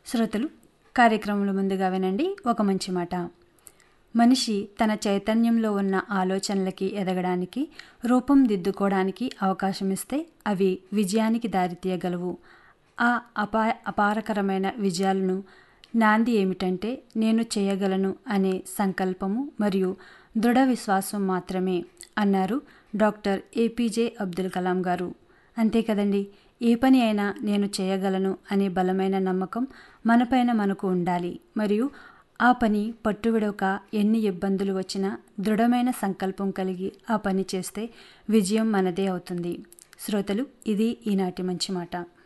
శ్రోతలు కార్యక్రమంలో ముందుగా వినండి ఒక మంచి మాట మనిషి తన చైతన్యంలో ఉన్న ఆలోచనలకి ఎదగడానికి రూపం దిద్దుకోవడానికి అవకాశం ఇస్తే అవి విజయానికి దారితీయగలవు ఆ అపా అపారకరమైన విజయాలను నాంది ఏమిటంటే నేను చేయగలను అనే సంకల్పము మరియు దృఢ విశ్వాసం మాత్రమే అన్నారు డాక్టర్ ఏపీజే అబ్దుల్ కలాం గారు అంతే కదండి ఏ పని అయినా నేను చేయగలను అనే బలమైన నమ్మకం మనపైన మనకు ఉండాలి మరియు ఆ పని పట్టువిడక ఎన్ని ఇబ్బందులు వచ్చినా దృఢమైన సంకల్పం కలిగి ఆ పని చేస్తే విజయం మనదే అవుతుంది శ్రోతలు ఇది ఈనాటి మంచి మాట